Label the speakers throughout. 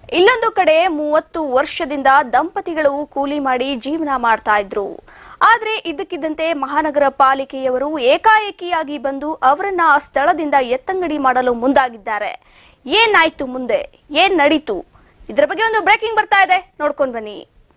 Speaker 1: ಇಲ್ಲೊಂದು ಕಡೆ ಮೂವತ್ತು ವರ್ಷದಿಂದ ದಂಪತಿಗಳು ಕೂಲಿ ಮಾಡಿ ಜೀವನ ಮಾಡ್ತಾ ಇದ್ರು ಆದ್ರೆ ಇದ್ದಕ್ಕಿದ್ದಂತೆ ಮಹಾನಗರ ಪಾಲಿಕೆಯವರು ಏಕಾಏಕಿಯಾಗಿ ಬಂದು ಅವರನ್ನ ಆ ಸ್ಥಳದಿಂದ ಎತ್ತಂಗಡಿ ಮಾಡಲು ಮುಂದಾಗಿದ್ದಾರೆ ಏನಾಯ್ತು ಮುಂದೆ ಏನ್ ನಡೀತು ಇದ್ರ ಬಗ್ಗೆ ಒಂದು ಬ್ರೇಕಿಂಗ್ ಬರ್ತಾ ಇದೆ ನೋಡ್ಕೊಂಡ್ ಬನ್ನಿ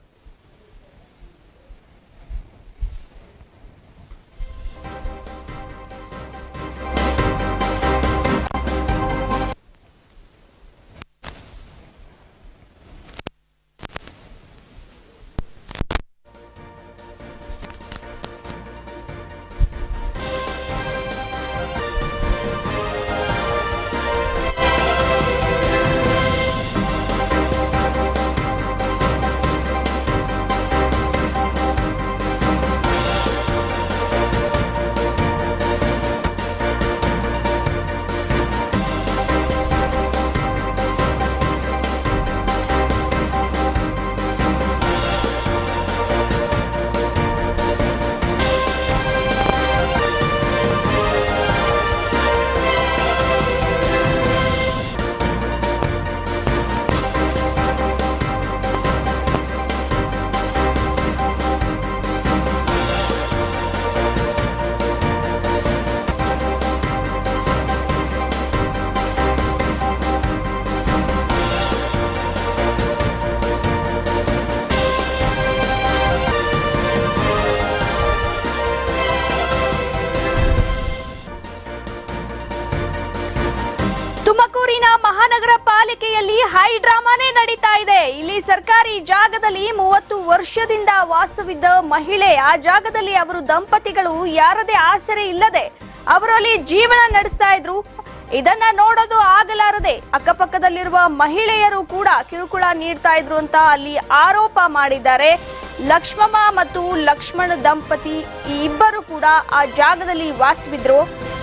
Speaker 1: ತುಮಕೂರಿನ ಮಹಾನಗರ ಪಾಲಿಕೆಯಲ್ಲಿ ಹೈ ಡ್ರಾಮಾನೇ ನಡೀತಾ ಇದೆ ಇಲ್ಲಿ ಸರ್ಕಾರಿ ಜಾಗದಲ್ಲಿ ಮೂವತ್ತು ವರ್ಷದಿಂದ ವಾಸವಿದ್ದ ಮಹಿಳೆ ಆ ಜಾಗದಲ್ಲಿ ಅವರು ದಂಪತಿಗಳು ಯಾರದೇ ಆಸರೆ ಇಲ್ಲದೆ ಅವರಲ್ಲಿ ಜೀವನ ನಡೆಸ್ತಾ ಇದ್ರು ಇದನ್ನ ನೋಡೋದು ಆಗಲಾರದೆ ಅಕ್ಕಪಕ್ಕದಲ್ಲಿರುವ ಮಹಿಳೆಯರು ಕೂಡ ಕಿರುಕುಳ ನೀಡ್ತಾ ಇದ್ರು ಅಂತ ಅಲ್ಲಿ ಆರೋಪ ಮಾಡಿದ್ದಾರೆ ಲಕ್ಷ್ಮಮ್ಮ ಮತ್ತು ಲಕ್ಷ್ಮಣ ದಂಪತಿ ಈ ಇಬ್ಬರು ಕೂಡ ಆ ಜಾಗದಲ್ಲಿ ವಾಸವಿದ್ರು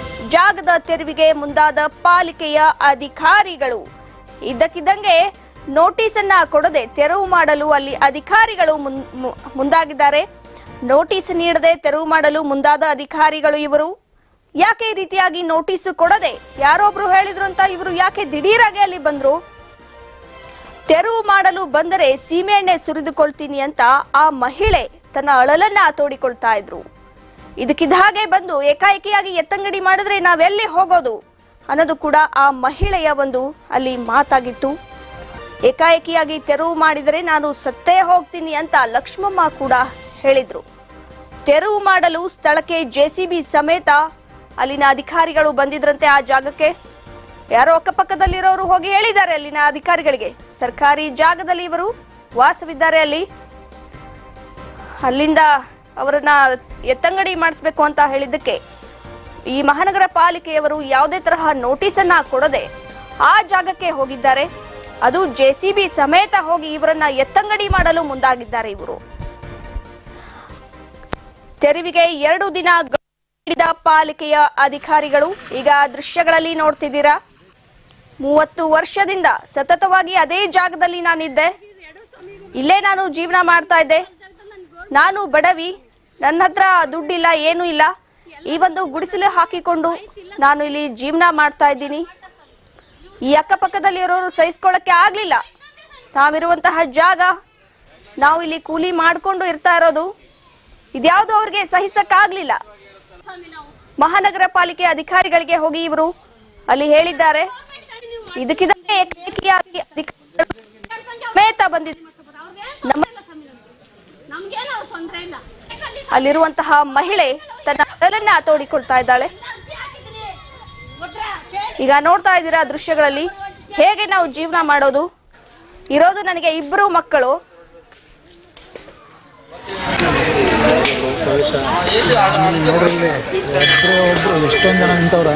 Speaker 1: ಜಾಗದ ತೆರವಿಗೆ ಮುಂದಾದ ಪಾಲಿಕೆಯ ಅಧಿಕಾರಿಗಳು ಇದ್ದಕ್ಕಿದ್ದಂಗೆ ನೋಟಿಸ್ ಅನ್ನ ಕೊಡದೆ ತೆರವು ಮಾಡಲು ಅಲ್ಲಿ ಅಧಿಕಾರಿಗಳು ಮುನ್- ಮು- ಮುಂದಾಗಿದ್ದಾರೆ ನೋಟಿಸ್ ನೀಡದೆ ತೆರವು ಮಾಡಲು ಮುಂದಾದ ಅಧಿಕಾರಿಗಳು ಇವರು ಯಾಕೆ ಈ ರೀತಿಯಾಗಿ ನೋಟಿಸ್ ಕೊಡದೆ ಯಾರೊಬ್ರು ಹೇಳಿದ್ರು ಅಂತ ಇವರು ಯಾಕೆ ದಿಢೀರಾಗಿ ಅಲ್ಲಿ ಬಂದ್ರು ತೆರವು ಮಾಡಲು ಬಂದರೆ ಸೀಮೆಎಣ್ಣೆ ಸುರಿದುಕೊಳ್ತೀನಿ ಅಂತ ಆ ಮಹಿಳೆ ತನ್ನ ಅಳಲನ್ನ ತೋಡಿಕೊಳ್ತಾ ಇದ್ರು ಇದಕ್ಕಿದ್ದ ಹಾಗೆ ಬಂದು ಏಕಾಏಕಿಯಾಗಿ ಎತ್ತಂಗಡಿ ಮಾಡಿದ್ರೆ ನಾವೆಲ್ಲಿ ಹೋಗೋದು ಅನ್ನೋದು ಕೂಡ ಆ ಮಹಿಳೆಯ ಒಂದು ಅಲ್ಲಿ ಮಾತಾಗಿತ್ತು ಏಕಾಏಕಿಯಾಗಿ ತೆರವು ಮಾಡಿದರೆ ನಾನು ಸತ್ತೇ ಹೋಗ್ತೀನಿ ಅಂತ ಲಕ್ಷ್ಮಮ್ಮ ಕೂಡ ಹೇಳಿದ್ರು ತೆರವು ಮಾಡಲು ಸ್ಥಳಕ್ಕೆ ಜೆಸಿಬಿ ಸಮೇತ ಅಲ್ಲಿನ ಅಧಿಕಾರಿಗಳು ಬಂದಿದ್ರಂತೆ ಆ ಜಾಗಕ್ಕೆ ಯಾರೋ ಅಕ್ಕಪಕ್ಕದಲ್ಲಿರೋರು ಹೋಗಿ ಹೇಳಿದ್ದಾರೆ ಅಲ್ಲಿನ ಅಧಿಕಾರಿಗಳಿಗೆ ಸರ್ಕಾರಿ ಜಾಗದಲ್ಲಿ ಇವರು ವಾಸವಿದ್ದಾರೆ ಅಲ್ಲಿ ಅಲ್ಲಿಂದ ಅವರನ್ನ ಎತ್ತಂಗಡಿ ಮಾಡಿಸ್ಬೇಕು ಅಂತ ಹೇಳಿದ್ದಕ್ಕೆ ಈ ಮಹಾನಗರ ಪಾಲಿಕೆಯವರು ಯಾವುದೇ ತರಹ ನೋಟಿಸ್ ಅನ್ನ ಕೊಡದೆ ಆ ಜಾಗಕ್ಕೆ ಹೋಗಿದ್ದಾರೆ ಅದು ಜೆಸಿಬಿ ಸಮೇತ ಹೋಗಿ ಇವರನ್ನ ಎತ್ತಂಗಡಿ ಮಾಡಲು ಮುಂದಾಗಿದ್ದಾರೆ ಇವರು ತೆರವಿಗೆ ಎರಡು ದಿನ ಗ- ನೀಡಿದ ಪಾಲಿಕೆಯ ಅಧಿಕಾರಿಗಳು ಈಗ ದೃಶ್ಯಗಳಲ್ಲಿ ನೋಡ್ತಿದ್ದೀರಾ ಮೂವತ್ತು ವರ್ಷದಿಂದ ಸತತವಾಗಿ ಅದೇ ಜಾಗದಲ್ಲಿ ನಾನಿದ್ದೆ ಇಲ್ಲೇ ನಾನು ಜೀವನ ಮಾಡ್ತಾ ಇದ್ದೆ ನಾನು ಬಡವಿ ನನ್ನ ಹತ್ರ ದುಡ್ಡಿಲ್ಲ ಏನೂ ಇಲ್ಲ ಈ ಒಂದು ಗುಡಿಸಲು ಹಾಕಿಕೊಂಡು ನಾನು ಇಲ್ಲಿ ಜೀವನ ಮಾಡ್ತಾ ಇದ್ದೀನಿ ಈ ಅಕ್ಕಪಕ್ಕದಲ್ಲಿರೋರು ಸಹಿಸ್ಕೊಳ್ಳಕ್ಕೆ ಆಗ್ಲಿಲ್ಲ ನಾವಿರುವಂತಹ ಜಾಗ ನಾವು ಇಲ್ಲಿ ಕೂಲಿ ಮಾಡ್ಕೊಂಡು ಇರ್ತಾ ಇರೋದು ಇದ್ಯಾವುದು ಅವ್ರಿಗೆ ಸಹಿಸಕ್ಕಾಗ್ಲಿಲ್ಲ ಮಹಾನಗರ ಪಾಲಿಕೆ ಅಧಿಕಾರಿಗಳಿಗೆ ಹೋಗಿ ಇವರು ಅಲ್ಲಿ ಹೇಳಿದ್ದಾರೆ ಇದಕ್ಕಿದ್ದಂತೆ ಏಕಾಏಕಿಯಾಗಿ ಅಧಿಕಾರಿಗಳು ಸಮೇತ ಬಂದಿದ್ದು ನಮ್ಮ
Speaker 2: ನಮ್ಗೇನು ತೊಂದ್ರೆ ಇಲ್ಲ
Speaker 1: ಅಲ್ಲಿರುವಂತಹ ಮಹಿಳೆ ತನ್ನ ಅಳಲನ್ನ ತೋಡಿಕೊಳ್ತಾ ಇದ್ದಾಳೆ ಈಗ ನೋಡ್ತಾ ಇದ್ದೀರಾ ದೃಶ್ಯಗಳಲ್ಲಿ ಹೇಗೆ ನಾವು ಜೀವನ ಮಾಡೋದು ಇರೋದು ನನಗೆ ಇಬ್ಬರು ಮಕ್ಕಳು
Speaker 3: ನೋಡ್ರಲ್ಲಿ ಒಬ್ಬರು ಒಬ್ಬರು ಎಷ್ಟೊಂದು ಜನ ನಿಂತವ್ರ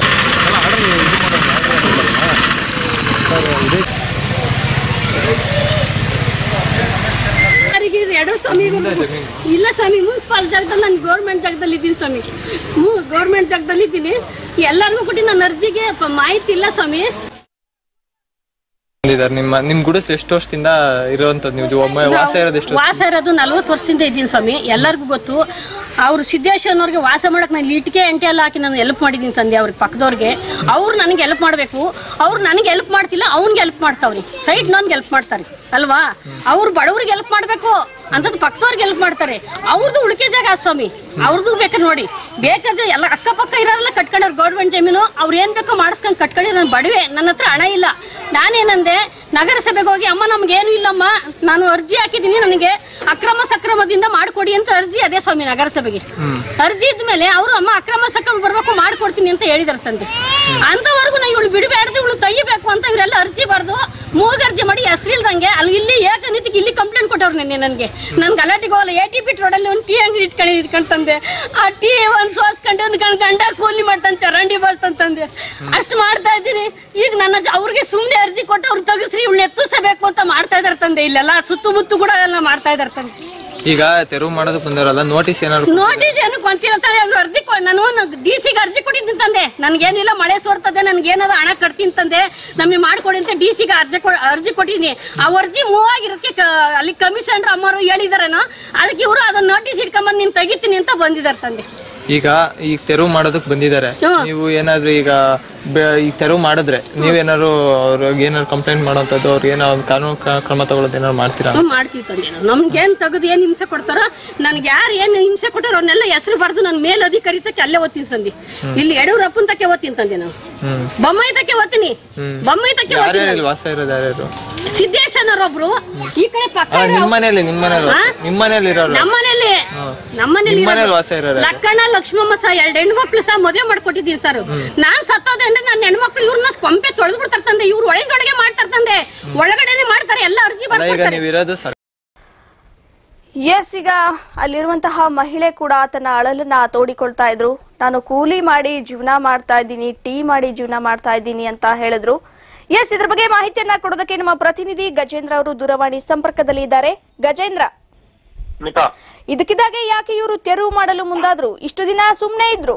Speaker 2: ಯಾರಿಗೆ ಇದು ಎರಡು ಸ್ವಾಮಿ ಇಲ್ಲ ಸ್ವಾಮಿ ಮುನ್ಸಿಪಾಲ್ ಜಾಗದಲ್ಲಿ ನಾನು ಗೌರ್ಮೆಂಟ್ ಜಾಗದಲ್ಲಿ ಇದ್ದೀನಿ ಸ್ವಾಮಿ ಹ್ಞೂ ಗೌರ್ಮೆಂಟ್ ಜಾಗದಲ್ಲಿ ಇದ್ದೀನಿ ಎಲ್ಲರಿಗೂ ಕೊಟ್ಟು ನನ್ನ ಅರ್ಜಿಗೆ ಪ- ಮಾಹಿತಿ ಇಲ್ಲ ಸ್ವಾಮಿ
Speaker 4: ಬಂದಿದ್ದಾರೆ ನಿಮ್ಮ ನಿಮ್ ಗುಡಿಸ್ಲು ಎಷ್ಟು ವರ್ಷದಿಂದ ಇರುವಂತದ್ದು ನೀವು ಒಮ್ಮೆ ವಾಸ ಇರೋದು ಎಷ್ಟು
Speaker 2: ವಾಸ ಇರೋದು ನಲ್ವತ್ತು ವರ್ಷದಿಂದ ಇದ್ದೀನಿ ಸ್ವಾಮಿ ಎಲ್ಲರಿಗೂ ಗೊತ್ತು ಅವ್ರು ಸಿದ್ದೇಶ್ವರನವ್ರಿಗೆ ವಾಸ ಮಾಡಕ್ಕೆ ನಾನು ಇಟ್ಟಿಗೆ ಎಂಟೆ ಎಲ್ಲ ಹಾಕಿ ನಾನು ಹೆಲ್ಪ್ ಮಾಡಿದ್ದೀನಿ ತಂದೆ ಅವ್ರಿಗೆ ಪಕ್ಕದವ್ರಿಗೆ ಅವ್ರು ನನಗೆ ಹೆಲ್ಪ್ ಮಾಡಬೇಕು ಅವ್ರು ನನಗೆ ಹೆಲ್ಪ್ ಮಾಡ್ತಿಲ್ಲ ಅವ್ನಿಗೆ ಹೆಲ್ಪ್ ಮಾಡ್ತಾವ್ರಿ ಸೈಡ್ ನನ್ಗೆ ಹೆಲ್ಪ್ ಮಾಡ್ತಾರೆ ಅಲ್ವಾ ಅವ್ರು ಬಡವ್ರಿಗೆ ಹೆಲ್ಪ್ ಮಾಡಬೇಕು ಅಂತದ್ದು ಪಕ್ಕದವ್ರಿಗೆ ಹೆಲ್ಪ್ ಮಾಡ್ತಾರೆ ಅವ್ರದ್ದು ಉಳಿಕೆ ಜಾಗ ಆ ಸ್ವಾಮಿ ಅವ್ರದ್ದು ಬೇಕಾದ್ರೆ ನೋಡಿ ಬೇಕಾದ್ರೆ ಎಲ್ಲ ಅಕ್ಕಪಕ್ಕ ಇರೋರೆಲ್ಲ ಕಟ್ಕೊಂಡವ್ರು ಗೌರ್ಮೆಂಟ್ ಜಮೀನು ಅವ್ರು ಏನ್ ಬೇಕೋ ಮಾಡಿಸ್ಕೊಂಡು ಕಟ್ಕೊಂಡು ನಾನು ಬಡವೆ ನನ್ನ ಹತ್ರ ಹಣ ಇಲ್ಲ ನಾನೇನಂದೆ ನಗರಸಭೆಗೆ ಹೋಗಿ ಅಮ್ಮ ನಮ್ಗೇನು ಇಲ್ಲಮ್ಮ ನಾನು ಅರ್ಜಿ ಹಾಕಿದ್ದೀನಿ ನನಗೆ ಅಕ್ರಮ ಸಕ್ರಮದಿಂದ ಮಾಡ್ಕೊಡಿ ಅಂತ ಅರ್ಜಿ ಅದೇ ಸ್ವಾಮಿ ನಗರಸಭೆಗೆ ಅರ್ಜಿ ಇದ್ಮೇಲೆ ಅವರು ಅಮ್ಮ ಅಕ್ರಮ ಸಕ್ರಮ ಬರ್ಬೇಕು ಮಾಡ್ಕೊಡ್ತೀನಿ ಅಂತ ಹೇಳಿದಾರೆ ತಂದೆ ಅಂತವರೆಗೂ ನಾ ಇವಳು ಬಿಡಬೇಡ್ದು ಇವಳು ತೆಗಿಬೇಕು ಅಂತ ಇವರೆಲ್ಲ ಅರ್ಜಿ ಬರ್ದು ಮೂಗ್ ಅರ್ಜಿ ಮಾಡಿ ಹೆಸರಿಲ್ದಂಗೆ ಅಲ್ಲಿ ಇಲ್ಲಿ ಏಕನೀತಿಗೆ ಇಲ್ಲಿ ಕಂಪ್ಲೇಂಟ್ ಕೊಟ್ಟವ್ರು ನೆನ್ನೆ ನನಗೆ ನನ್ ಗಲಾಟೆಗೆ ಹೋಗಲ್ಲ ಎ ಟಿ ಪಿ ರೋಡಲ್ಲಿ ಒಂದು ಟೀ ಅಂಗಡಿ ಇಟ್ಕೊಂಡು ಇಟ್ಕೊಂಡು ತಂದೆ ಆ ಟೀ ಒಂದು ಸೋಸ್ಕೊಂಡು ಒಂದು ಗಂಡ ಗಂಡ ಕೂಲಿ ಮಾಡ್ತಾನೆ ಚರಂಡಿ ಬರ್ತಂತಂದೆ ಅಷ್ಟು ಮಾಡ್ತಾ ಇದ್ದೀನಿ ಈಗ ನನಗೆ ಅವ್ರಿಗೆ ಸುಮ್ಮನೆ ಅರ್ಜಿ ಕೊಟ್ಟು ಅವ್ರು ತೆಗಿಸ್ರಿ ಇವಳು ಎತ್ತಿಸಬೇಕು ಅಂತ ಮಾಡ್ತಾ ಇದಾರೆ ತಂದೆ ಇಲ್ಲೆಲ್ಲ ಸುತ್ತಮುತ್ತ ಕೂಡ ಎಲ್ಲ ಮಾಡ್ತಾ ಇದಾರೆ ತಂದೆ
Speaker 4: ಈಗ ತೆರವು ಮಾಡೋದಕ್ಕೆ ಬಂದವರಲ್ಲ ನೋಟಿಸ್ ಏನಾದ್ರು
Speaker 2: ನೋಟಿಸ್ ಏನು ಕೊಂತಿಲ್ಲ ತಾನೆ ಅವ್ರು ಅರ್ಜಿ ಕೊ ನಾನು ಡಿ ಸಿಗೆ ಅರ್ಜಿ ಕೊಟ್ಟಿದ್ದೀನಿ ತಂದೆ ನನ್ಗೇನಿಲ್ಲ ಮಳೆ ಸೋರ್ತದೆ ನನ್ಗೇನಾದ ಹಣ ಕಟ್ತೀನಿ ತಂದೆ ನಮಗೆ ಮಾಡ್ಕೊಡಿ ಅಂತ ಡಿ ಸಿಗೆ ಅರ್ಜಿ ಕೊ ಅರ್ಜಿ ಕೊಟ್ಟಿದ್ದೀನಿ ಆ ಅರ್ಜಿ ಮೂವ್ ಆಗಿರೋದಕ್ಕೆ ಕ- ಅಲ್ಲಿ ಕಮಿಷನರ್ ಅಮ್ಮರು ಹೇಳಿದಾರೇನೋ ಅದಕ್ಕೆ ಇವರು ಅದನ್ನ ನೋಟಿಸ್ ಇಟ್ಕೊಂಬಂದು ನೀನು ತೆಗಿತೀನಿ ಅಂತ ಬಂದಿದ್ದಾರೆ ತಂದೆ
Speaker 4: ಈಗ ಈಗ ತೆರವು ಮಾಡೋದಕ್ಕೆ ಬಂದಿದ್ದಾರೆ
Speaker 2: ಹ್ಮ್.
Speaker 4: ನೀವು ಏನಾದ್ರು ಈಗ ಬೆ- ಈಗ ತೆರವು ಮಾಡಿದ್ರೆ ನೀವೇನಾದ್ರು ಅವ್ರಿಗೆ ಏನಾದ್ರು ಕಂಪ್ಲೇಂಟ್ ಮಾಡೋಂಥದ್ದು ಅವ್ರಿಗೆ ಏನೋ ಒಂದು ಕಾನೂನು ಕ್ರ- ಕ್ರಮ ತಗೊಳ್ಳೋದು ಏನಾದ್ರು ಮಾಡ್ತೀರಾ
Speaker 2: ನಾವು ಮಾಡ್ತೀವಿ ತಂದೆ ನಾವು ನಮ್ಗೇನು ತೆಗೆದು ಏನು ಹಿಂಸೆ ಕೊಡ್ತಾರೋ ನನಗೆ ಯಾರು ಏನು ಹಿಂಸೆ ಕೊಟ್ಟಾರೋ ಅವ್ರನ್ನೆಲ್ಲ ಹೆಸರು ಬರೆದು ನಾನು ಮೇಲಧಿಕಾರಿ ತಕ್ಕೆ ಅಲ್ಲೇ ಓದ್ತೀನಿ ಸಂದಿ ಇಲ್ಲಿ ಯಡಿಯೂರಪ್ಪನ ತಕ್ಕೆ ಓದ್ತೀನಿ ತಂದೆ ನಾನು
Speaker 4: ಹ್ಮ್
Speaker 2: ಬೊಮ್ಮಾಯಿ ತಕ್ಕೆ ಓದ್ತೀನಿ ಬೊಮ್ಮಾಯಿ ತಕ್ಕೆ ಓದ್ತೀನಿ
Speaker 4: ಯಾರ್ಯಾರು ಇಲ್ಲಿ ವಾಸ ಇರೋದು ಯಾರ್ಯಾರು
Speaker 2: ಸಿದ್ದೇಶನರೊಬ್ರು ಈ ಕಡೆ ಪಕ್ಕ
Speaker 4: ಅಲ್ಲ, ನಿಮ್ ಮನೇಲಿ ನಿಮ್ ಮನೇಲಿ
Speaker 2: ಹಾ?
Speaker 4: ನಿಮ್ ಮನೇಲಿ ಇರೋರು
Speaker 2: ನಮ್ಮನೇಲಿ ನಮ್ಮನೇಲಿ
Speaker 4: ನಿಮ್ ಮನೇಲಿ
Speaker 2: ಇರೋದು.
Speaker 4: ವಾಸ ಇರೋರು ಯಾರು?
Speaker 2: ಲಕ್ಕಣ್ಣ ಲಕ್ಷ್ಮಮ್ಮ ಸಹ ಎರಡು ಹೆಣ್ಮಕ್ಳು ಸಹ ಮದುವೆ ಮಾಡ್ಕೊಟ್ಟಿದ್ದೀನಿ ಸರ್ ನಾನ್ ಸತ್ತೋದೆ ಅಂದ್ರೆ ನನ್ನ ಹೆಣ್ಮಕ್ಳು ಇವ್ರನ್ನ ಕೊಂಪೆ ತೊಳೆದು ಬಿಡ್ತಾರೆ ತಂದೆ ಇವ್ರು ಒಳಗೊಳಗೆ ಮಾಡ್ತಾರೆ ತಂದೆ ಒಳಗಡೆನೆ ಮಾಡ್ತಾರೆ ಎಲ್ಲ ಅರ್ಜಿ
Speaker 4: ಅಲ್ಲ ಈಗ
Speaker 2: ಬರ್ಕೊಡ್ತಾರೆ
Speaker 4: ನೀವು ಇರೋದು ಸರ್
Speaker 1: ಎಸ್ ಈಗ ಅಲ್ಲಿರುವಂತಹ ಮಹಿಳೆ ಕೂಡ ತನ್ನ ಅಳಲನ್ನ ತೋಡಿಕೊಳ್ತಾ ಇದ್ರು ನಾನು ಕೂಲಿ ಮಾಡಿ ಜೀವನ ಮಾಡ್ತಾ ಇದ್ದೀನಿ ಟೀ ಮಾಡಿ ಜೀವನ ಮಾಡ್ತಾ ಇದ್ದೀನಿ ಅಂತ ಹೇಳಿದ್ರು ಎಸ್ ಇದ್ರ ಬಗ್ಗೆ ಮಾಹಿತಿಯನ್ನ ಕೊಡೋದಕ್ಕೆ ನಮ್ಮ ಪ್ರತಿನಿಧಿ ಗಜೇಂದ್ರ ಅವರು ದೂರವಾಣಿ ಸಂಪರ್ಕದಲ್ಲಿ ಇದ್ದಾರೆ ಗಜೇಂದ್ರ
Speaker 5: ಮಿತಾ
Speaker 1: ಇದಕ್ಕಿದ್ದಾಗೆ ಯಾಕೆ ಇವರು ತೆರವು ಮಾಡಲು ಮುಂದಾದ್ರು ಇಷ್ಟು ದಿನ ಸುಮ್ನೆ ಇದ್ರು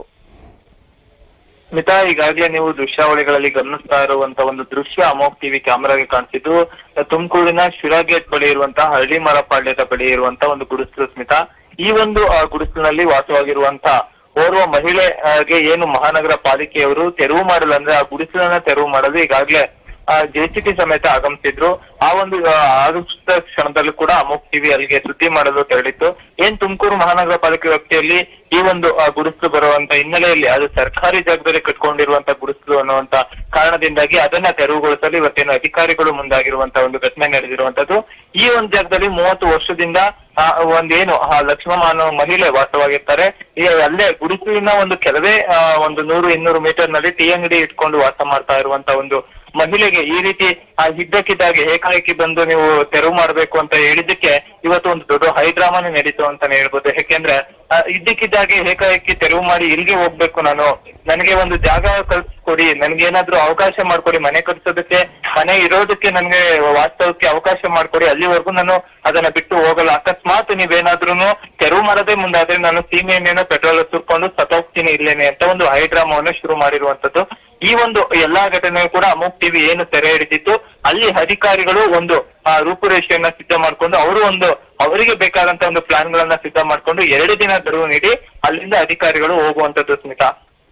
Speaker 5: ಮಿತಾ ಈಗಾಗಲೇ ನೀವು ದೃಶ್ಯಾವಳಿಗಳಲ್ಲಿ ಗಮನಿಸ್ತಾ ಇರುವಂತ ಒಂದು ದೃಶ್ಯ ಅಮೋಕ್ ಟಿವಿ ಕ್ಯಾಮೆರಾಗೆ ಕಾಣಿಸಿದ್ದು ತುಮಕೂರಿನ ಶಿರಾಗೇಟ್ ಬಳಿ ಇರುವಂತಹ ಹಳ್ಳಿ ಮರ ಪಾಳ್ಯದ ಬಳಿ ಇರುವಂತ ಒಂದು ಗುಡಿಸಲು ಸ್ಮಿತಾ ಈ ಒಂದು ಆ, ಗುಡಿಸಲಿನಲ್ಲಿ ವಾಸವಾಗಿರುವಂತ ಓರ್ವ ಮಹಿಳೆಗೆ ಏನು ಮಹಾನಗರ ಪಾಲಿಕೆಯವರು ತೆರವು ಮಾಡಲು ಅಂದ್ರೆ ಆ ಗುಡಿಸಲನ್ನ ತೆರವು ಮಾಡಲು ಈಗಾಗಲೇ ಜೆಸಿಟಿ ಸಮೇತ ಆಗಮಿಸಿದ್ರು ಆ ಒಂದು ಆ, ಆಗಮಿಸಿದ ಕ್ಷಣದಲ್ಲೂ ಕೂಡ ಅಮೋಕ್ ಟಿವಿ ಅಲ್ಲಿಗೆ ಸುದ್ದಿ ಮಾಡಲು ತೆರಳಿತ್ತು ಏನ್ ತುಮಕೂರು ಮಹಾನಗರ ಪಾಲಿಕೆ ವ್ಯಾಪ್ತಿಯಲ್ಲಿ ಈ ಒಂದು ಆ, ಗುಡಿಸಲು ಬರುವಂತ ಹಿನ್ನೆಲೆಯಲ್ಲಿ ಅದು ಸರ್ಕಾರಿ ಜಾಗದಲ್ಲಿ ಕಟ್ಕೊಂಡಿರುವಂತ ಗುಡಿಸಲು ಅನ್ನುವಂತ ಕಾರಣದಿಂದಾಗಿ ಅದನ್ನ ತೆರವುಗೊಳಿಸಲು ಇವತ್ತೇನು ಅಧಿಕಾರಿಗಳು ಮುಂದಾಗಿರುವಂತ ಒಂದು ಘಟನೆ ನಡೆದಿರುವಂತದ್ದು ಈ ಒಂದು ಜಾಗದಲ್ಲಿ ಮೂವತ್ತು ವರ್ಷದಿಂದ ಆ, ಒಂದೇನು ಆ ಲಕ್ಷ್ಮಮ್ಮ ಅನ್ನೋ ಮಹಿಳೆ ವಾಸವಾಗಿರ್ತಾರೆ ಈ ಅಲ್ಲೇ ಗುಡಿಸಲಿನ ಒಂದು ಕೆಲವೇ ಆ, ಒಂದು ನೂರು ಇನ್ನೂರು ಮೀಟರ್ ನಲ್ಲಿ ಟೀ ಅಂಗಡಿ ಇಟ್ಕೊಂಡು ವಾಸ ಮಾಡ್ತಾ ಇರುವಂತ ಒಂದು ಮಹಿಳೆಗೆ ಈ ರೀತಿ ಆ ಇದ್ದಕ್ಕಿದ್ದಾಗೆ ಏಕಾಏಕಿ ಬಂದು ನೀವು ತೆರವು ಮಾಡ್ಬೇಕು ಅಂತ ಹೇಳಿದ್ದಕ್ಕೆ ಇವತ್ತು ಒಂದು ದೊಡ್ಡ ಹೈಡ್ರಾಮಾನೇ ನಡೀತು ಅಂತಾನೆ ಹೇಳ್ಬೋದು ಯಾಕೆಂದ್ರೆ ಆ, ಇದ್ದಕ್ಕಿದ್ದಾಗೆ ಏಕಾಏಕಿ ತೆರವು ಮಾಡಿ ಇಲ್ಲಿಗೆ ಹೋಗ್ಬೇಕು ನಾನು ನನಗೆ ಒಂದು ಜಾಗ ಕಲ್ಸ್ಕೊಡಿ ನನ್ಗೆ ಏನಾದ್ರೂ ಅವಕಾಶ ಮಾಡ್ಕೊಡಿ ಮನೆ ಕಟ್ಸೋದಕ್ಕೆ ಮನೆ ಇರೋದಕ್ಕೆ ನನ್ಗೆ ವಾಸ್ತವಕ್ಕೆ ಅವಕಾಶ ಮಾಡ್ಕೊಡಿ ಅಲ್ಲಿವರೆಗೂ ನಾನು ಅದನ್ನ ಬಿಟ್ಟು ಹೋಗಲ್ಲ ಅಕಸ್ಮಾತ್ ನೀವೇನಾದ್ರೂ ತೆರವು ಮಾಡದೆ ಮುಂದಾದ್ರೆ ನಾನು ಸೀಮೆಯನ್ನೇನೋ ಪೆಟ್ರೋಲ್ ಸುರ್ಕೊಂಡು ಸತ್ತೋಗ್ತೀನಿ ಇಲ್ಲೇನೆ ಅಂತ ಒಂದು ಹೈಡ್ರಾಮಾವನ್ನು ಶುರು ಮಾಡಿರುವಂತದ್ದು ಈ ಒಂದು ಎಲ್ಲಾ ಘಟನೆಯು ಕೂಡ ಅಮೋಕ್ ಟಿವಿ ಏನು ಸೆರೆ ಹಿಡಿದಿತ್ತು ಅಲ್ಲಿ ಅಧಿಕಾರಿಗಳು ಒಂದು ಆ, ರೂಪುರೇಷೆಯನ್ನ ಸಿದ್ಧ ಮಾಡ್ಕೊಂಡು ಅವರು ಒಂದು ಅವರಿಗೆ ಬೇಕಾದಂತ ಒಂದು ಪ್ಲಾನ್ ಗಳನ್ನ ಸಿದ್ಧ ಮಾಡ್ಕೊಂಡು ಎರಡು ದಿನ ಗಡುವು ನೀಡಿ ಅಲ್ಲಿಂದ ಅಧಿಕಾರಿಗಳು ಹೋಗುವಂತದ್ದು ಸ್ಮಿತಾ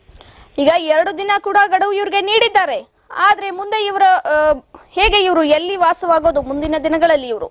Speaker 1: ಈಗ ಎರಡು ದಿನ ಕೂಡ ಗಡುವು ಇವ್ರಿಗೆ ನೀಡಿದ್ದಾರೆ ಆದ್ರೆ ಮುಂದೆ ಇವರ ಆ, ಹೇಗೆ ಇವರು ಎಲ್ಲಿ ವಾಸವಾಗೋದು ಮುಂದಿನ ದಿನಗಳಲ್ಲಿ ಇವರು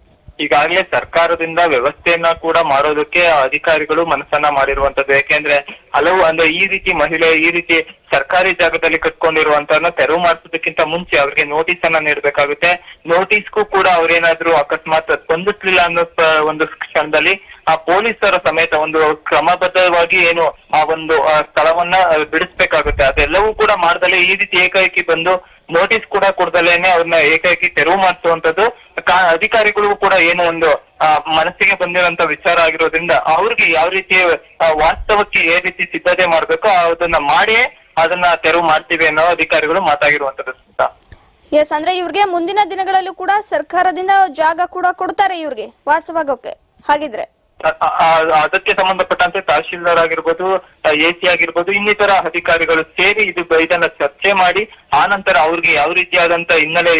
Speaker 5: ಈಗಾಗಲೇ ಸರ್ಕಾರದಿಂದ ವ್ಯವಸ್ಥೆಯನ್ನ ಕೂಡ ಮಾಡೋದಕ್ಕೆ ಅಧಿಕಾರಿಗಳು ಮನಸ್ಸನ್ನ ಮಾಡಿರುವಂತದ್ದು ಯಾಕೆಂದ್ರೆ ಹಲವು ಅಂದ್ರೆ ಈ ರೀತಿ ಮಹಿಳೆ ಈ ರೀತಿ ಸರ್ಕಾರಿ ಜಾಗದಲ್ಲಿ ಕಟ್ಕೊಂಡಿರುವಂತನ್ನ ತೆರವು ಮಾಡಿಸೋದಕ್ಕಿಂತ ಮುಂಚೆ ಅವ್ರಿಗೆ ನೋಟಿಸ್ ಅನ್ನ ನೀಡಬೇಕಾಗುತ್ತೆ ನೋಟಿಸ್ಗೂ ಕೂಡ ಅವ್ರೇನಾದ್ರೂ ಅಕಸ್ಮಾತ್ ಸ್ಪಂದಿಸ್ಲಿಲ್ಲ ಅನ್ನೋ ಸ- ಒಂದು ಕ್ಷಣದಲ್ಲಿ ಆ ಪೊಲೀಸರ ಸಮೇತ ಒಂದು ಕ್ರಮಬದ್ಧವಾಗಿ ಏನು ಆ ಒಂದು ಆ, ಸ್ಥಳವನ್ನ ಆ, ಬಿಡಿಸ್ಬೇಕಾಗುತ್ತೆ ಅದೆಲ್ಲವೂ ಕೂಡ ಮಾಡ್ದಲೆ ಈ ರೀತಿ ಏಕಾಏಕಿ ಬಂದು ನೋಟಿಸ್ ಕೂಡ ಕೊಡ್ದಲೇನೆ ಅವ್ರನ್ನ ಏಕಾಏಕಿ ತೆರವು ಮಾಡಿಸುವಂತದ್ದು ಕಾ- ಅಧಿಕಾರಿಗಳಿಗೂ ಕೂಡ ಏನು ಒಂದು ಆ, ಮನಸ್ಸಿಗೆ ಬಂದಿರೋಂತ ವಿಚಾರ ಆಗಿರೋದ್ರಿಂದ ಅವ್ರಿಗೆ ಯಾವ ರೀತಿ ಆ, ವಾಸ್ತವಕ್ಕೆ ఏ ರೀತಿ ಸಿದ್ಧತೆ ಮಾಡ್ಬೇಕೋ ಅದನ್ನ ಮಾಡಿಯೇ ಅದನ್ನ ತೆರವು ಮಾಡ್ತೀವಿ ಅನ್ನೋ ಅಧಿಕಾರಿಗಳು ಮಾತಾಗಿರುವಂತದ್ದು ಸ್ಮಿತಾ.
Speaker 1: ಎಸ್ ಅಂದ್ರೆ ಇವ್ರಿಗೆ ಮುಂದಿನ ದಿನಗಳಲ್ಲೂ ಕೂಡ ಸರ್ಕಾರದಿಂದ ಜಾಗ ಕೂಡ ಕೊಡ್ತಾರೆ ಇವ್ರಿಗೆ ವಾಸವಾಗೋಕೆ ಹಾಗಿದ್ರೆ
Speaker 5: ಅ- ಅ- ಅದಕ್ಕೆ ಸಂಬಂಧಪಟ್ಟಂತೆ ತಹಶೀಲ್ದಾರ್ ಆಗಿರ್ಬೋದು ಎ ಸಿ ಆಗಿರ್ಬೋದು ಇನ್ನಿತರ ಅಧಿಕಾರಿಗಳು ಸೇರಿ ಇದು ಇದನ್ನ ಚರ್ಚೆ ಮಾಡಿ ಆ ನಂತರ ಅವ್ರಿಗೆ ಯಾವ ರೀತಿಯಾದಂತ ಹಿನ್ನೆಲೆ ಇದೆ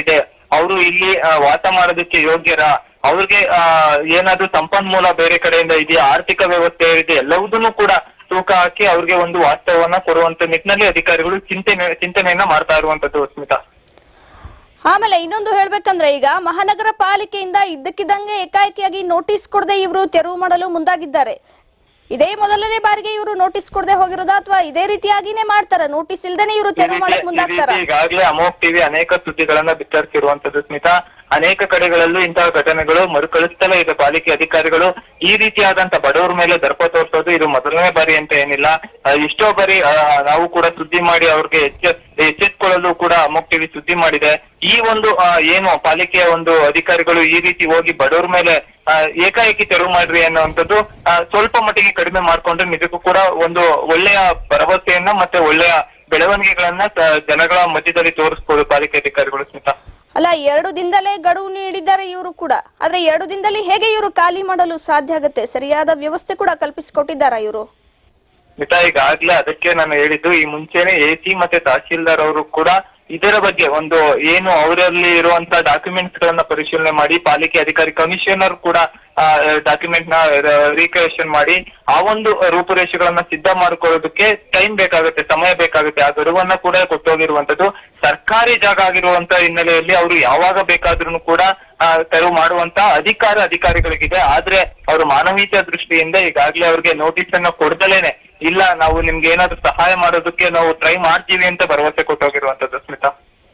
Speaker 5: ಅವರು ಇಲ್ಲಿ ಆ, ವಾಸ ಮಾಡೋದಕ್ಕೆ ಯೋಗ್ಯರ ಅವ್ರಿಗೆ ಆ ಏನಾದ್ರೂ ಸಂಪನ್ಮೂಲ ಬೇರೆ ಕಡೆಯಿಂದ ಇದೆಯಾ ಆರ್ಥಿಕ ವ್ಯವಸ್ಥೆ ಇದೆ ಎಲ್ಲವುದನ್ನು ಕೂಡ ತೂಕ ಹಾಕಿ ಅವ್ರಿಗೆ ಒಂದು ವಾಸ್ತವವನ್ನ ಕೊಡುವಂತ ನಿಟ್ಟಿನಲ್ಲಿ ಅಧಿಕಾರಿಗಳು ಚಿಂತನೆ ಚಿಂತನೆಯನ್ನ ಮಾಡ್ತಾ ಇರುವಂತದ್ದು ಸ್ಮಿತಾ
Speaker 1: ಆಮೇಲೆ ಇನ್ನೊಂದು ಹೇಳ್ಬೇಕಂದ್ರೆ ಈಗ ಮಹಾನಗರ ಪಾಲಿಕೆಯಿಂದ ಇದ್ದಕ್ಕಿದ್ದಂಗೆ ಏಕಾಏಕಿಯಾಗಿ ನೋಟಿಸ್ ಕೊಡದೆ ಇವರು ತೆರವು ಮಾಡಲು ಮುಂದಾಗಿದ್ದಾರೆ ಇದೇ ಮೊದಲನೇ ಬಾರಿಗೆ ಇವರು ನೋಟಿಸ್ ಕೊಡದೆ ಹೋಗಿರೋದಾ ಅಥವಾ ಇದೇ ರೀತಿಯಾಗಿನೇ ಮಾಡ್ತಾರ ನೋಟಿಸ್ ಇಲ್ದೇನೆ ಇವರು
Speaker 5: ಈ
Speaker 1: ತೆರವು
Speaker 5: ರೀತಿ-
Speaker 1: ಮಾಡಕ್
Speaker 5: ಈ
Speaker 1: ಮುಂದಾಗ್ತಾರ
Speaker 5: ರೀತಿ ಈಗಾಗಲೇ ಅಮೋಕ್ ಟಿವಿ ಅನೇಕ ಸುದ್ದಿಗಳನ್ನ ಬಿತ್ತರಿಸಿರುವಂತದ್ದು ಸ್ಮಿತಾ ಅನೇಕ ಕಡೆಗಳಲ್ಲೂ ಇಂತಹ ಘಟನೆಗಳು ಮರುಕಳಿಸ್ತಲೇ ಇದೆ ಪಾಲಿಕೆ ಅಧಿಕಾರಿಗಳು ಈ ರೀತಿಯಾದಂತ ಬಡವರ ಮೇಲೆ ದರ್ಪ ತೋರಿಸೋದು ಇದು ಮೊದಲನೇ ಬಾರಿ ಅಂತ ಏನಿಲ್ಲ ಆ, ಎಷ್ಟೋ ಬಾರಿ ಆ, ನಾವು ಕೂಡ ಸುದ್ದಿ ಮಾಡಿ ಅವ್ರಿಗೆ ಎಚ್ಚ ಎಚ್ಚೆತ್ಕೊಳ್ಳಲು ಕೂಡ ಅಮೋಕ್ ಟಿವಿ ಸುದ್ದಿ ಮಾಡಿದೆ ಈ ಒಂದು ಆ, ಏನು ಪಾಲಿಕೆಯ ಒಂದು ಅಧಿಕಾರಿಗಳು ಈ ರೀತಿ ಹೋಗಿ ಬಡವರ ಮೇಲೆ ಆ, ಏಕಾಏಕಿ ತೆರವು ಮಾಡ್ರಿ ಅನ್ನುವಂಥದ್ದು ಆ, ಸ್ವಲ್ಪ ಮಟ್ಟಿಗೆ ಕಡಿಮೆ ಮಾಡ್ಕೊಂಡ್ರೆ ನಿಜಕ್ಕೂ ಕೂಡ ಒಂದು ಒಳ್ಳೆಯ ಭರವಸೆಯನ್ನ ಮತ್ತೆ ಒಳ್ಳೆಯ ಬೆಳವಣಿಗೆಗಳನ್ನ ತ- ಜನಗಳ ಮಧ್ಯದಲ್ಲಿ ತೋರಿಸ್ಬೋದು ಪಾಲಿಕೆ ಅಧಿಕಾರಿಗಳು ಸ್ಮಿತಾ
Speaker 1: ಅಲ್ಲ ಎರಡು ದಿನದಲ್ಲೇ ಗಡುವು ನೀಡಿದ್ದಾರೆ ಇವರು ಕೂಡ ಆದ್ರೆ ಎರಡು ದಿನದಲ್ಲಿ ಹೇಗೆ ಇವರು ಖಾಲಿ ಮಾಡಲು ಸಾಧ್ಯ ಆಗುತ್ತೆ ಸರಿಯಾದ ವ್ಯವಸ್ಥೆ ಕೂಡ ಕಲ್ಪಿಸಿಕೊಟ್ಟಿದ್ದಾರ ಇವರು
Speaker 5: ಸ್ಮಿತಾ ಈಗಾಗ್ಲೇ ಅದಕ್ಕೆ ನಾನು ಹೇಳಿದ್ದು ಈ ಮುಂಚೆನೆ ಎ ಸಿ ಮತ್ತೆ ತಹಶೀಲ್ದಾರ್ ಅವರು ಕೂಡ ಇದರ ಬಗ್ಗೆ ಒಂದು ಏನು ಅವರಲ್ಲಿ ಇರುವಂತ ಡಾಕ್ಯುಮೆಂಟ್ಸ್ ಗಳನ್ನ ಪರಿಶೀಲನೆ ಮಾಡಿ ಪಾಲಿಕೆ ಅಧಿಕಾರಿ ಕಮಿಷನರ್ ಕೂಡ ಡಾಕ್ಯುಮೆಂಟ್ ನ ರೀಕ್ರಿಯೇಷನ್ ಮಾಡಿ ಆ ಒಂದು ರೂಪುರೇಷೆಗಳನ್ನ ಸಿದ್ಧ ಮಾಡ್ಕೊಳ್ಳೋದಕ್ಕೆ ಟೈಮ್ ಬೇಕಾಗುತ್ತೆ ಸಮಯ ಬೇಕಾಗುತ್ತೆ ಆ ಗಡುವನ್ನ ಕೂಡ ಕೊಟ್ಟೋಗಿರುವಂತದ್ದು ಸರ್ಕಾರಿ ಜಾಗ ಆಗಿರುವಂತ ಹಿನ್ನೆಲೆಯಲ್ಲಿ ಅವರು ಯಾವಾಗ ಬೇಕಾದ್ರೂ ಕೂಡ ಆ, ತೆರವು ಮಾಡುವಂತ ಅಧಿಕಾರ ಅಧಿಕಾರಿಗಳಿಗಿದೆ ಆದ್ರೆ ಅವರು ಮಾನವೀಯತೆ ದೃಷ್ಟಿಯಿಂದ ಈಗಾಗಲೇ ಅವ್ರಿಗೆ ನೋಟಿಸ್ ಅನ್ನ ಕೊಡ್ದಲೇನೆ ಇಲ್ಲ ನಾವು ನಿಮ್ಗೆ ಏನಾದ್ರು ಸಹಾಯ ಮಾಡೋದಕ್ಕೆ ನಾವು ಟ್ರೈ ಮಾಡ್ತೀವಿ ಅಂತ ಭರವಸೆ ಕೊಟ್ಟೋಗಿರುವಂತದ್ದು ಸ್ಮಿತಾ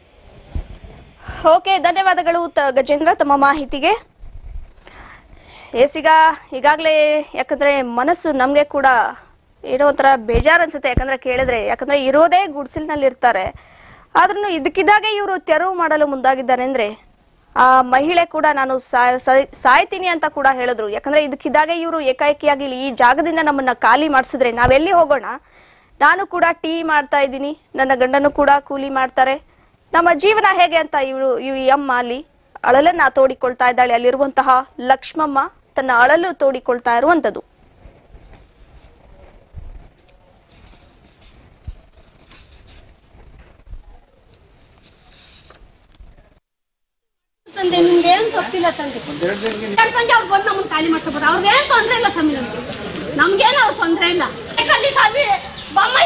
Speaker 1: ಓಕೆ ಧನ್ಯವಾದಗಳು ತ- ಗಜೇಂದ್ರ ತಮ್ಮ ಮಾಹಿತಿಗೆ ಎಸ್ ಈಗ ಈಗಾಗಲೇ ಯಾಕಂದ್ರೆ ಮನಸ್ಸು ನಮಗೆ ಕೂಡ ಏನೋ ಒಂಥರ ಬೇಜಾರು ಅನ್ಸುತ್ತೆ ಯಾಕಂದ್ರೆ ಕೇಳಿದ್ರೆ ಯಾಕಂದ್ರೆ ಇರೋದೇ ಗುಡ್ಸಿಲ್ನಲ್ಲಿ ಇರ್ತಾರೆ ಆದ್ರೂ ಇದಕ್ಕಿದ್ದಾಗೆ ಇವರು ತೆರವು ಮಾಡಲು ಮುಂದಾಗಿದ್ದಾರೆ ಅಂದ್ರೆ ಆ ಮಹಿಳೆ ಕೂಡ ನಾನು ಸಾಯ್- ಸಾಯ್- ಸಾಯ್ತೀನಿ ಅಂತ ಕೂಡ ಹೇಳಿದ್ರು ಯಾಕಂದ್ರೆ ಇದಕ್ಕಿದ್ದಾಗೆ ಇವರು ಏಕಾಏಕಿಯಾಗಿ ಇಲ್ಲಿ ಈ ಜಾಗದಿಂದ ನಮ್ಮನ್ನ ಖಾಲಿ ಮಾಡಿಸಿದ್ರೆ ನಾವೆಲ್ಲಿ ಹೋಗೋಣ ನಾನು ಕೂಡ ಟೀ ಮಾಡ್ತಾ ಇದ್ದೀನಿ ನನ್ನ ಗಂಡನು ಕೂಡ ಕೂಲಿ ಮಾಡ್ತಾರೆ ನಮ್ಮ ಜೀವನ ಹೇಗೆ ಅಂತ ಇವಳು ಈ ಅಮ್ಮ ಅಲ್ಲಿ ಅಳಲನ್ನ ತೋಡಿಕೊಳ್ತಾ ಇದ್ದಾಳೆ ಅಲ್ಲಿರುವಂತಹ ಲಕ್ಷ್ಮಮ್ಮ ತನ್ನ ಅಳಲು ತೋಡಿಕೊಳ್ತಾ ಇರುವಂತದ್ದು
Speaker 2: ತಂದೆ ನಿಮ್ಗೆ ಏನ್ ತಪ್ಪಿಲ್ಲ ತಂದೆ ಕರ್ಕೊಂಡ್ ಅವ್ರು ಬಂದು ನಮ್ಮನ್ನ ಖಾಲಿ ಮಾಡ್ಕೋಬೋದು ಅವ್ರಿಗೆ ಏನ್ ತೊಂದ್ರೆ ಇಲ್ಲ ಸ್ವಾಮಿ ನಮ್ಗೆ ನಮ್ಗೇನು ಅವ್ರ ತೊಂದ್ರೆ ಇಲ್ಲ ಅಲ್ಲಿ ಸ್ವಾಮಿ ಬೊಮ್ಮ